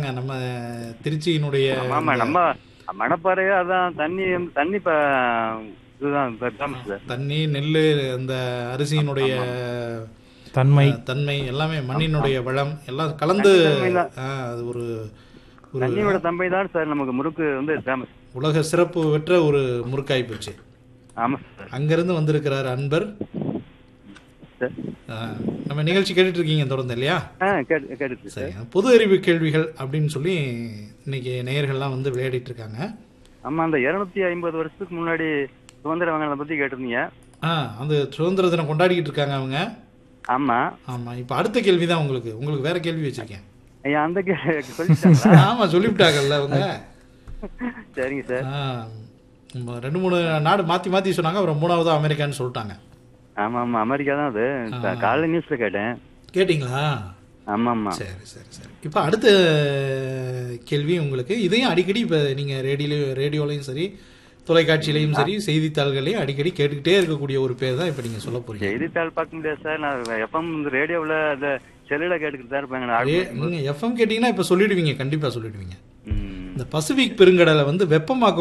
தாங்க நம்ம திருச்சியினுடைய ஆமா நம்ம மணப்பாறையே அதான் தண்ணி தண்ணி இப்ப இதுதான் ஃபேமஸ் சார் தண்ணி நெல் அந்த அரிசியினுடைய தன்மை அஹ், தன்மை எல்லாமே மண்ணினுடைய வளம் எல்லாம் கலந்து தன்மைதான். அஹ், அது ஒரு ஒரு தண்ணியோட தம்பை தான் சார் நமக்கு முறுக்கு வந்து ஃபேமஸ் உலக சிறப்பு பெற்ற ஒரு முறுக்காய் போச்சு ஆமா சார் அங்கிருந்து வந்திருக்கிறார் அன்பர் சார் அஹ், நம்ம நிகழ்ச்சி கேட்டுட்டு இருக்கீங்க தொடர்ந்து இல்லையா ஆ கேட்டு கேட்டுச்சு சார் சரி பொது அறிவு கேள்விகள் அப்படின்னு சொல்லி இன்னைக்கு நேயர்கள்லாம் வந்து விளையாடிட்டு இருக்காங்க ஆமா அந்த இருநூத்தி ஐம்பது வருஷத்துக்கு முன்னாடி சுதந்திர வாங்கினதை பத்தி கேட்டிருந்தீங்க ஆ அந்த சுதந்திர தினம் கொண்டாடிக்கிட்டு இருக்காங்க அவங்க ஆமா ஆமா இப்போ அடுத்த கேள்வி தான் உங்களுக்கு உங்களுக்கு வேற கேள்வி வச்சிருக்கேன் ஐயா அந்த கே சொல்லிட்டாங்களா ஆமா சொல்லிவிட்டாங்கல்ல அவங்க சரிங்க சார் ஆ, நம்ம ரெண்டு மூணு நாடு மாத்தி மாத்தி சொன்னாங்க அப்புறம் மூணாவது அமெரிக்கான்னு சொல்லிட்டாங்க ஆமா ஆமா அமெரிக்கா தான் அது கா- காலைல நியூஸ்ல கேட்டேன் கேட்டிங்களா ஆமா ஆமா சரி சரி சரி இப்போ அடுத்த கேள்வி உங்களுக்கு இதையும் அடிக்கடி இப்போ நீங்கள் ரேடியோ ரேடியோலையும் சரி தொலைக்காட்சியிலையும் சரி செய்தித்தாள்களையும் அடிக்கடி கேட்டுக்கிட்டே இருக்கக்கூடிய ஒரு பேர் தான் இப்போ நீங்கள் சொல்ல போறீங்க செய்தித்தாள் பார்க்க முடியாது சார் நான் எப்பவும் இந்த ரேடியோவில் அந்த செல்லுல கேட்டுக்கிட்டு தான் இருப்பாங்க நான் ஆடு- நீங்கள் எஃப்எம் கேட்டிங்கன்னா இப்போ சொல்லிடுவீங்க கண்டிப்பாக சொல்லிடுவீங்க ம். இந்த பசிபிக் பெருங்கடலை வந்து வெப்பமாக்க